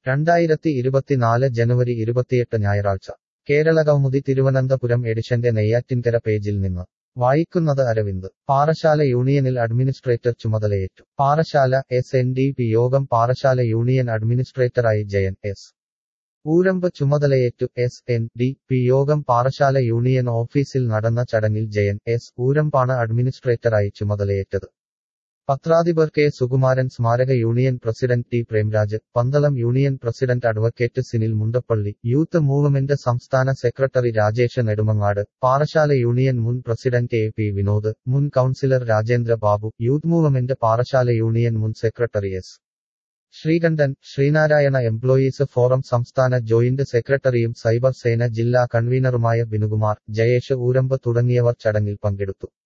രണ്ടായിരത്തി ഇരുപത്തിനാല് ജനുവരി ഇരുപത്തിയെട്ട് ഞായറാഴ്ച കേരള കൗമുദി തിരുവനന്തപുരം എഡിഷന്റെ നെയ്യാറ്റിൻകര പേജിൽ നിന്ന് വായിക്കുന്നത് അരവിന്ദ് പാറശാല യൂണിയനിൽ അഡ്മിനിസ്ട്രേറ്റർ ചുമതലയേറ്റു Parassala S N D P യോഗം പാറശാല യൂണിയൻ അഡ്മിനിസ്ട്രേറ്ററായി ജയൻ എസ് ഊരമ്പ് ചുമതലയേറ്റു എസ് എൻ ഡി പി യോഗം പാറശാല യൂണിയൻ ഓഫീസിൽ നടന്ന ചടങ്ങിൽ ജയൻ എസ് ഊരമ്പാണ് അഡ്മിനിസ്ട്രേറ്ററായി ചുമതലയേറ്റത് പത്രാധിപർ കെ സുകുമാരൻ സ്മാരക union president T Premraj Pandalam union president advocate Sinil Mundappally youth movement സംസ്ഥാന സെക്രട്ടറി രാജേഷ് നെടുമങ്ങാട് പാറശാല യൂണിയൻ മുൻ പ്രസിഡന്റ് എ പി വിനോദ് മുൻ councillor Rajendra Babu youth movement Parassala union മുൻ secretary S Sreekantan Sreenarayana employees forum സംസ്ഥാന ജോയിന്റ് സെക്രട്ടറിയും സൈബർ സേന ജില്ലാ കൺവീനറുമായ ബിനുകുമാർ ജയേഷ് ഊരമ്പ് തുടങ്ങിയവർ ചടങ്ങിൽ പങ്കെടുത്തു